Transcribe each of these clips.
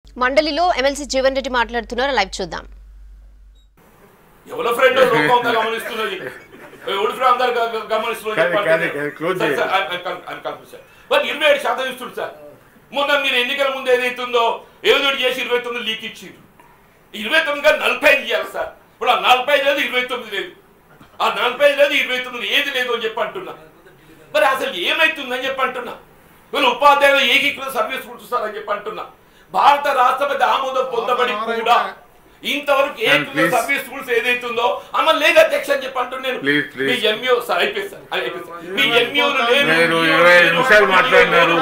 మండలిలో ఎమ్మెల్సీ జీవన్ రెడ్డి మాట్లాడుతున్నారు లైవ్ చూద్దాం ఎవరో ఫ్రెండ్ లోకం అంతా గమనిస్తున్నది ఎవరి ఫ్రెండ్ అందరు గ- గ- గమనిస్తున్నారు కాదు, చెప్పండి. కాదు, కాదు, close సార్, చేయండి. సార్, ఆయన- ఆయన- ఆయన కలుపు సార్. మరి ఇరవై ఏడు శాతం ఇస్తుంది సార్ మొన్న మీరు ఎన్నికల ముందు ఏదైతుందో ఏదో ఒకటి చేసి ఇరవై తొమ్మిది లీక్ ఇచ్చిండ్రు ఇరవై తొమ్మిది కానీ నలభై ఐదు ఇవ్వాలి సార్ ఇప్పుడు ఆ నలభై ఐదు లేదు ఇరవై తొమ్మిది లేదు ఆ నలభై ఐదు లేదు ఇరవై తొమ్మిది ఏది లేదు అని చెప్పి అంటున్నా మరి అసలు ఏమైతుందని చెప్పి అంటున్నా వీళ్ళు ఉపాధ్యాయులు ఏకీకృత సర్వీస్ కుడుస్తారని చెప్పి అంటున్నా భారత రాష్ట్రపతి ఆమోదం పొందబడి కూడా ఇంతవరకు ఏకీకృత please. సర్వీస్ రూల్స్ ఏదైతే అమలు లేదు అధ్యక్ష అని చెప్పి అంటున్నాను Please, please. మీ ఎంఈఓ సార్ అయిపోయింది సార్ అయిపోయింది సార్. మీ ఎంఈఓ లేదు మీరు MUO ఇరవై ఐదు లేదు, నిమిషాలు లేదు, మాట్లాడినారు.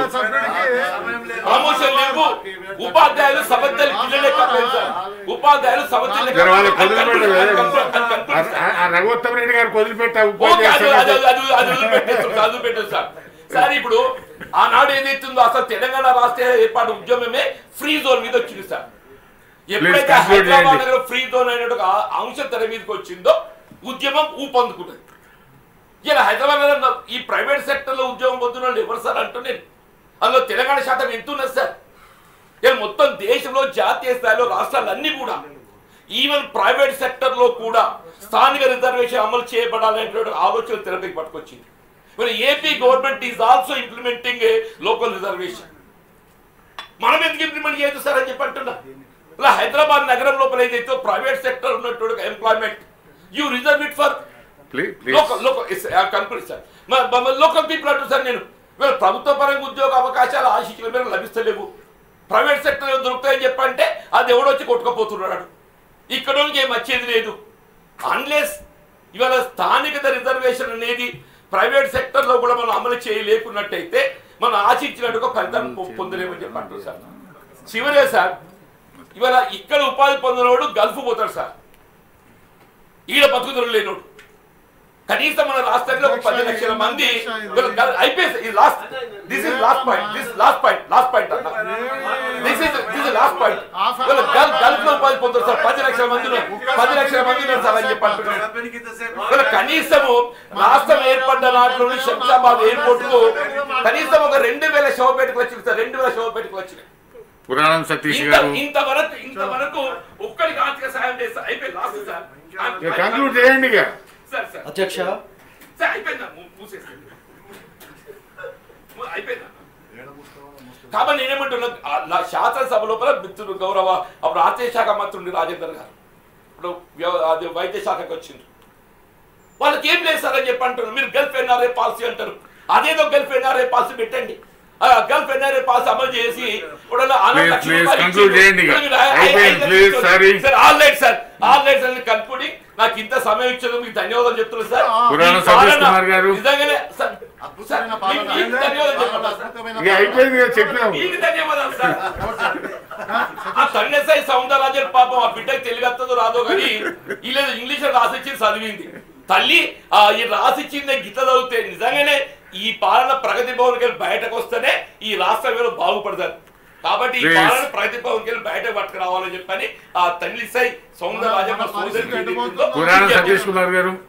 ప్రమోషన్ లేవు ఉపాధ్యాయులు సబద్దలు పిల్లలే కాదు సార్ ఉపాధ్యాయులు సబద్దలు జర వాళ్ళకి వదిలిపెట్టదు ఆ రఘుత్తమ రెడ్డి గారికి వదిలిపెట్టా ఓకే అది అది ఉపాధ్యాయ అది అది వదిలిపెట్టేస్తాం సార్, వదిలిపెట్టేస్తాం సార్ సార్ ఇప్పుడు ఆనాడు ఏదైతుందో అసలు తెలంగాణ రాష్ట్ర ఏర్పాటు ఉద్యమమే ఫ్రీ జోన్ మీద వచ్చింది సార్ ఎప్పుడైతే conclude హైదరాబాద్ చేయండి. నగరం ఫ్రీ జోన్ అనే ఒక అంశం తెర మీదకి వచ్చిందో ఉద్యమం ఊపందుకున్నది ఇలా హైదరాబాద్ నగరం ఈ ప్రైవేట్ సెక్టర్ లో ఉద్యోగం పొందిన వాళ్ళు ఎవరు సార్ అంటున్నాను అందులో తెలంగాణ శాతం ఎంత ఉన్నది సార్ ఇలా మొత్తం దేశంలో జాతీయ స్థాయిలో రాష్ట్రాలన్నీ కూడా ఈవెన్ ప్రైవేట్ సెక్టర్ లో కూడా స్థానిక రిజర్వేషన్ అమలు చేయబడాలనేటువంటి ఆలోచన తెరపైకి పట్టుకొచ్చింది మరి AP government is also implementing a local reservation మనం ఎందుకు ఇంప్లిమెంట్ చేయదు సార్ అని చెప్పి అంటున్నా ఇలా హైదరాబాద్ నగరం లోపల ఏదైతే ప్రైవేట్ సెక్టర్ ఉన్నటువంటి employment you reserve it for please please local local conclude sir local people అంటారు సార్ నేను వీళ్ళు ప్రభుత్వ పరంగా ఉద్యోగ అవకాశాలు ఆశించిన మేరకు లభిస్తలేవు ప్రైవేట్ సెక్టర్ దొరుకుతాయని చెప్పంటే అది ఎవడొచ్చి కొట్టుకపోతున్నాడు ఇక్కడ నుంచి ఏం వచ్చేది లేదు అన్లెస్ ఇవాళ స్థానికత రిజర్వేషన్ అనేది ప్రైవేట్ సెక్టర్ లో కూడా మనం అమలు చేయలేకున్నట్టయితే మనం ఆశించినట్టుగా ఫలితాన్ని పొ- పొందలేమని చెప్పి అంటారు సార్ చివరే సార్ ఇవాళ ఇక్కడ ఉపాధి పొందినవాడు గల్ఫ్ పోతాడు సార్ ఈడ బతుకుదరు లేనోడు కనీసం మన రాష్ట్రంలో ఒక పది లక్షల మంది వీళ్ళ గల్- అయిపోయింది ఇది last this is last point this last point last point అన్న this is this is last point వీళ్ళ గల్ గల్ఫ్ లో ఉపాధి పొందుతారు సార్ పది లక్షల మంది ఉన్నారు. పది లక్షల మంది ఉన్నారు సార్ అని చెప్పి అంటున్నారు వీళ్ళ కనీసము రాష్ట్రం ఏర్పడ్డ నాటి నుండి శంషాబాద్ ఎయిర్పోర్ట్ కు కనీసం ఒక రెండు వేల శవపేటకు వచ్చింది సార్ రెండు వేల శవపేటకు వచ్చినాయి పురాణం సతీష్ ఇంత గారు ఇంతవరకు ఇంతవరకు ఒక్కరికి ఆర్థిక సాయం చేస్తా అయిపోయి లాస్ట్ సార్ కంక్లూడ్ చేయండి ఇక సార్ సార్ అధ్యక్ష సార్ అయిపోయిందా మూ- మూసేసేయండి. మూ- అయిపోయిందా కాబట్టి నేనేమంటున్నా ఆ నా శాసనసభ లోపల మిత్రుడు గౌరవ అప్పుడు ఆర్థిక శాఖ మంత్రుడు రాజేందర్ గారు ఇప్పుడు వ్యవ- అది వైద్య శాఖకు వచ్చింది వాళ్ళకి ఏం లేదు సార్ అని చెప్పి అంటున్నారు మీరు గల్ఫ్ ఎన్ఆర్ఏ పాలసీ అంటారు అదేదో గల్ఫ్ ఎన్ఆర్ఏ పాలసీ పెట్టండి ఆ గల్ఫ్ ఎన్ఆర్ఏ పాలసీ అమలు చేసి ఇప్పుడు ఆరు Please, లక్షల please, రూపాయలు conclude ఇచ్చిండ్రు. చేయండి ఇక. ఇప్పుడు మీరు ఐ- ఐ- అయిపోయింది, ఐదు please, లక్షలు sorry. Sir all right sir all right sir కనుక్కొని నాకు ఇంత సమయం ఇచ్చినందుకు మీకు ధన్యవాదాలు చెప్తున్నాను సార్ పురాణ ఈ సతీష్ పాలన కుమార్ గారు. నిజంగానే సార్ అద్భుతమైన సార్, పాలన. మీకు- మీకు ధన్యవాదాలు చెప్పాలా సార్? ఇక అయిపోయింది ఇక చెప్పినాము మీకు ధన్యవాదాలు సార్ ఆ కన్యసాయి సౌందరరాజన్ పాపం ఆ బిడ్డకి తెలియగత్తదో రాదో కానీ ఇలా ఇంగ్లీష్ లో రాసిచ్చి చదివింది తల్లి ఆ ఈ రాసిచ్చింది గిట్ల చదివితే నిజంగానే ఈ పాలన ప్రగతి భవన్కి వెళ్ళి బయటకు వస్తేనే ఈ రాష్ట్రం మీద బాగుపడతారు కాబట్టి ఈ Please. పాలన ప్రగతి భవన్కి వెళ్ళి బయటకు పట్టుకురావాలని చెప్పని ఆ తల్లి సై సౌందరరాజన్ సోదరి పురాణ సతీష్ కుమార్ గారు